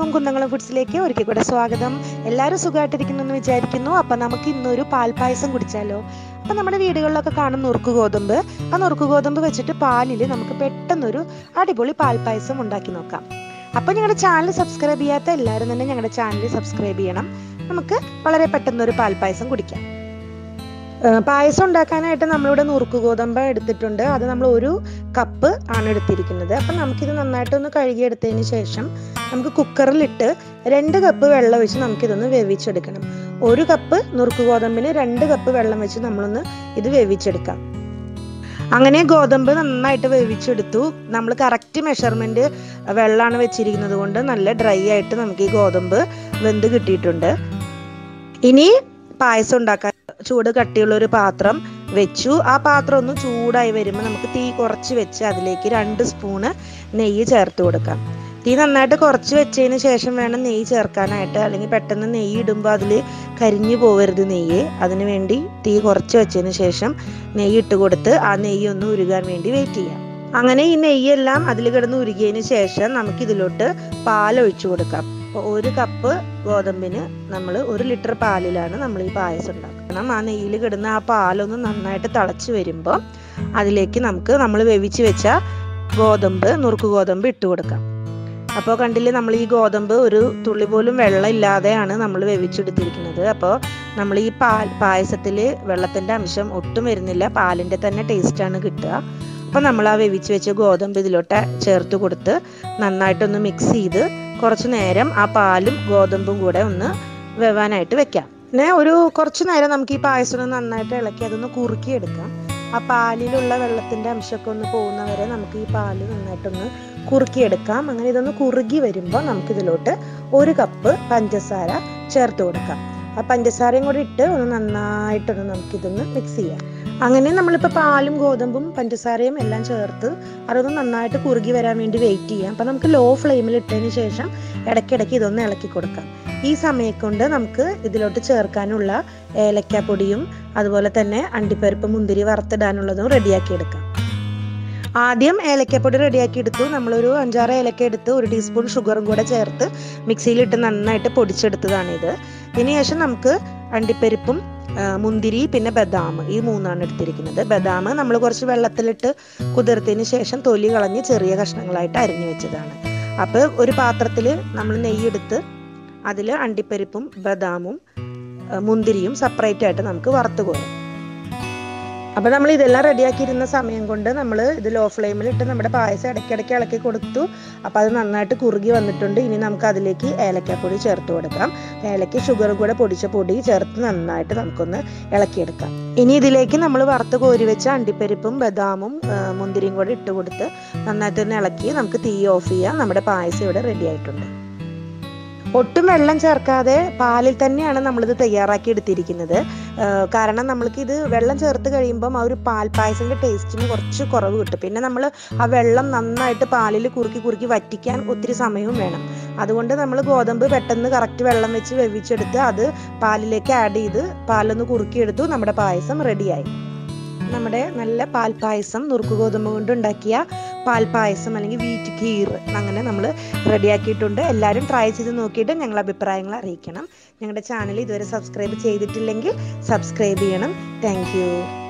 എല്ലാവർക്കും കുന്നംകുളം ഫുഡ്സിലേക്ക് ഒരിക്കൽ കൂടെ സ്വാഗതം എല്ലാവരും സുഖമായിട്ടിരിക്കുന്നു എന്ന് വിചാരിക്കുന്നു അപ്പം നമുക്ക് ഇന്നൊരു പാൽപ്പായസം കുടിച്ചാലോ അപ്പം നമ്മുടെ വീടുകളിലൊക്കെ കാണും നുറുക്ക് ഗോതമ്പ് ആ നുറുക്ക് ഗോതമ്പ് വെച്ചിട്ട് പാലിൽ നമുക്ക് പെട്ടെന്നൊരു അടിപൊളി പാൽപ്പായസം ഉണ്ടാക്കി നോക്കാം അപ്പം ഞങ്ങളുടെ ചാനൽ സബ്സ്ക്രൈബ് ചെയ്യാത്ത എല്ലാവരും തന്നെ ഞങ്ങളുടെ ചാനൽ സബ്സ്ക്രൈബ് ചെയ്യണം നമുക്ക് വളരെ പെട്ടെന്നൊരു പാൽപ്പായസം കുടിക്കാം ഏഹ് പായസം ഉണ്ടാക്കാനായിട്ട് നമ്മളിവിടെ നുറുക്ക് ഗോതമ്പ് എടുത്തിട്ടുണ്ട് അത് നമ്മൾ ഒരു കപ്പ് ആണ് എടുത്തിരിക്കുന്നത് അപ്പം നമുക്കിത് നന്നായിട്ടൊന്ന് കഴുകിയെടുത്തതിന് ശേഷം നമുക്ക് കുക്കറിലിട്ട് രണ്ട് കപ്പ് വെള്ളം വെച്ച് നമുക്കിതൊന്ന് വേവിച്ചെടുക്കണം ഒരു കപ്പ് നുറുക്ക് ഗോതമ്പിന് രണ്ട് കപ്പ് വെള്ളം വെച്ച് നമ്മളൊന്ന് ഇത് വേവിച്ചെടുക്കാം അങ്ങനെ ഗോതമ്പ് നന്നായിട്ട് വേവിച്ചെടുത്തു നമ്മൾ കറക്റ്റ് മെഷർമെന്റ് വെള്ളമാണ് വെച്ചിരിക്കുന്നത് കൊണ്ട് നല്ല ഡ്രൈ ആയിട്ട് നമുക്ക് ഈ ഗോതമ്പ് വെന്ത് കിട്ടിയിട്ടുണ്ട് ഇനി പായസം ഉണ്ടാക്കാൻ ചൂട് കട്ടിയുള്ള ഒരു പാത്രം വെച്ചു ആ പാത്രം ഒന്ന് ചൂടായി വരുമ്പോൾ നമുക്ക് തീ കുറച്ച് വെച്ച് അതിലേക്ക് രണ്ട് സ്പൂണ് നെയ്യ് ചേർത്ത് കൊടുക്കാം തീ നന്നായിട്ട് കുറച്ച് വെച്ചതിന് ശേഷം വേണം നെയ്യ് ചേർക്കാനായിട്ട് അല്ലെങ്കിൽ പെട്ടെന്ന് നെയ്യ് ഇടുമ്പോൾ അതിൽ കരിഞ്ഞു പോകരുത് നെയ്യ് അതിന് വേണ്ടി തീ കുറച്ച് വെച്ചതിന് ശേഷം നെയ്യ് ഇട്ട് കൊടുത്ത് ആ നെയ്യ് ഒന്ന് ഉരുകാൻ വേണ്ടി വെയിറ്റ് ചെയ്യാം അങ്ങനെ ഈ നെയ്യെല്ലാം അതിൽ കിടന്ന് ഉരുകിയതിന് ശേഷം നമുക്ക് ഇതിലോട്ട് പാൽ ഒഴിച്ചു കൊടുക്കാം അപ്പോൾ ഒരു കപ്പ് ഗോതമ്പിന് നമ്മൾ ഒരു ലിറ്റർ പാലിലാണ് നമ്മൾ ഈ പായസം ഉണ്ടാക്കണം ആ നെയ്യിൽ കിടന്ന് ആ പാലൊന്ന് നന്നായിട്ട് തിളച്ച് വരുമ്പോൾ അതിലേക്ക് നമുക്ക് നമ്മൾ വേവിച്ച് വെച്ച ഗോതമ്പ് നുറുക്ക് ഗോതമ്പ് ഇട്ട് കൊടുക്കാം അപ്പോൾ കണ്ടില്ലേ നമ്മൾ ഈ ഗോതമ്പ് ഒരു തുള്ളി പോലും വെള്ളം ഇല്ലാതെയാണ് നമ്മൾ വേവിച്ചെടുത്തിരിക്കുന്നത് അപ്പോൾ നമ്മൾ ഈ പാൽ പായസത്തിൽ വെള്ളത്തിൻ്റെ അംശം ഒട്ടും വരുന്നില്ല പാലിൻ്റെ തന്നെ ടേസ്റ്റാണ് കിട്ടുക അപ്പോൾ നമ്മൾ ആ വേവിച്ച് വെച്ച ഗോതമ്പ് ഇതിലോട്ട് ചേർത്ത് കൊടുത്ത് നന്നായിട്ടൊന്ന് മിക്സ് ചെയ്ത് കുറച്ച് നേരം ആ പാലും ഗോതമ്പും കൂടെ ഒന്ന് വെവാനായിട്ട് വെക്കാം പിന്നെ ഒരു കുറച്ച് നേരം നമുക്ക് ഈ പായസം ഒന്ന് നന്നായിട്ട് ഇളക്കി അതൊന്ന് കുറുക്കി എടുക്കാം ആ പാലിലുള്ള വെള്ളത്തിന്റെ അംശമൊക്കെ ഒന്ന് പോകുന്നവരെ നമുക്ക് ഈ പാല് നന്നായിട്ടൊന്ന് കുറുക്കിയെടുക്കാം അങ്ങനെ ഇതൊന്ന് കുറുകി വരുമ്പോൾ നമുക്ക് ഇതിലോട്ട് ഒരു കപ്പ് പഞ്ചസാര ചേർത്ത് കൊടുക്കാം ആ പഞ്ചസാരയും കൂടി ഇട്ട് ഒന്ന് നന്നായിട്ടൊന്ന് നമുക്കിതൊന്ന് മിക്സ് ചെയ്യാം അങ്ങനെ നമ്മളിപ്പോൾ പാലും ഗോതമ്പും പഞ്ചസാരയും എല്ലാം ചേർത്ത് അതൊന്ന് നന്നായിട്ട് കുറുകി വരാൻ വേണ്ടി വെയിറ്റ് ചെയ്യാം അപ്പം നമുക്ക് ലോ ഫ്ലെയിമിൽ ഇട്ടതിന് ശേഷം ഇടയ്ക്കിടയ്ക്ക് ഇതൊന്ന് ഇളക്കി കൊടുക്കാം ഈ സമയം കൊണ്ട് നമുക്ക് ഇതിലോട്ട് ചേർക്കാനുള്ള ഏലക്കാപ്പൊടിയും അതുപോലെ തന്നെ അണ്ടിപ്പരിപ്പ് മുന്തിരി വറുത്തിടാനുള്ളതും റെഡിയാക്കി എടുക്കാം ആദ്യം ഏലക്കപ്പൊടി റെഡിയാക്കി എടുത്തു നമ്മളൊരു അഞ്ചാറ് ഏലക്ക എടുത്ത് ഒരു ടീസ്പൂൺ ഷുഗറും കൂടെ ചേർത്ത് മിക്സിയിലിട്ട് നന്നായിട്ട് പൊടിച്ചെടുത്തതാണിത് ഇതിനുശേഷം നമുക്ക് അണ്ടിപ്പരിപ്പും മുന്തിരി പിന്നെ ബദാം ഈ മൂന്നാണ് എടുത്തിരിക്കുന്നത് ബദാം നമ്മൾ കുറച്ച് വെള്ളത്തിലിട്ട് കുതിർത്തതിന് ശേഷം തൊലി കളഞ്ഞ് ചെറിയ കഷ്ണങ്ങളായിട്ട് അരിഞ്ഞു വെച്ചതാണ് അപ്പോൾ ഒരു പാത്രത്തിൽ നമ്മൾ നെയ്യെടുത്ത് അതിൽ അണ്ടിപ്പരിപ്പും ബദാമും മുന്തിരിയും സെപ്പറേറ്റ് ആയിട്ട് നമുക്ക് വറുത്ത് കോരാം അപ്പോൾ നമ്മൾ ഇതെല്ലാം റെഡിയാക്കിയിരുന്ന സമയം കൊണ്ട് നമ്മൾ ഇത് ലോ ഫ്ലെയിമിൽ ഇട്ട് നമ്മുടെ പായസം ഇടയ്ക്കിടയ്ക്ക് ഇളക്കി കൊടുത്തു അപ്പോൾ അത് നന്നായിട്ട് കുറുകി വന്നിട്ടുണ്ട് ഇനി നമുക്ക് അതിലേക്ക് ഏലക്കാപ്പൊടി ചേർത്ത് കൊടുക്കാം ഏലക്ക ഷുഗറും കൂടെ പൊടിച്ച പൊടി ചേർത്ത് നന്നായിട്ട് നമുക്കൊന്ന് ഇളക്കിയെടുക്കാം ഇനി ഇതിലേക്ക് നമ്മൾ വറുത്ത് കോരി വെച്ച അണ്ടിപ്പരിപ്പും ബദാമും മുന്തിരിയും കൂടെ ഇട്ട് കൊടുത്ത് നന്നായിട്ട് തന്നെ ഇളക്കി നമുക്ക് തീ ഓഫ് ചെയ്യാം നമ്മുടെ പായസം ഇവിടെ റെഡി ആയിട്ടുണ്ട് ഒട്ടും വെള്ളം ചേർക്കാതെ പാലിൽ തന്നെയാണ് നമ്മളിത് തയ്യാറാക്കി എടുത്തിരിക്കുന്നത് കാരണം നമ്മൾക്ക് ഇത് വെള്ളം ചേർത്ത് കഴിയുമ്പം ആ ഒരു പാൽ പായസത്തിൻ്റെ ടേസ്റ്റിന് കുറച്ച് കുറവ് കിട്ടും പിന്നെ നമ്മൾ ആ വെള്ളം നന്നായിട്ട് പാലിൽ കുറുക്കി കുറുക്കി വറ്റിക്കാൻ ഒത്തിരി സമയവും വേണം അതുകൊണ്ട് നമ്മൾ ഗോതമ്പ് പെട്ടെന്ന് കറക്റ്റ് വെള്ളം വെച്ച് വെവിച്ചെടുത്ത് അത് പാലിലേക്ക് ആഡ് ചെയ്ത് പാലൊന്ന് കുറുക്കിയെടുത്തു നമ്മുടെ പായസം റെഡിയായി നമ്മുടെ നല്ല പാൽപ്പായസം നുറുക്ക് ഗോതമ്പ് കൊണ്ട് ഉണ്ടാക്കിയ പാൽപ്പായസം അല്ലെങ്കിൽ വീറ്റ് കീർ അങ്ങനെ നമ്മൾ റെഡിയാക്കിയിട്ടുണ്ട് എല്ലാവരും ട്രൈ ചെയ്ത് നോക്കിയിട്ട് ഞങ്ങളുടെ അഭിപ്രായങ്ങൾ അറിയിക്കണം ഞങ്ങളുടെ ചാനൽ ഇതുവരെ സബ്സ്ക്രൈബ് ചെയ്തിട്ടില്ലെങ്കിൽ സബ്സ്ക്രൈബ് ചെയ്യണം താങ്ക്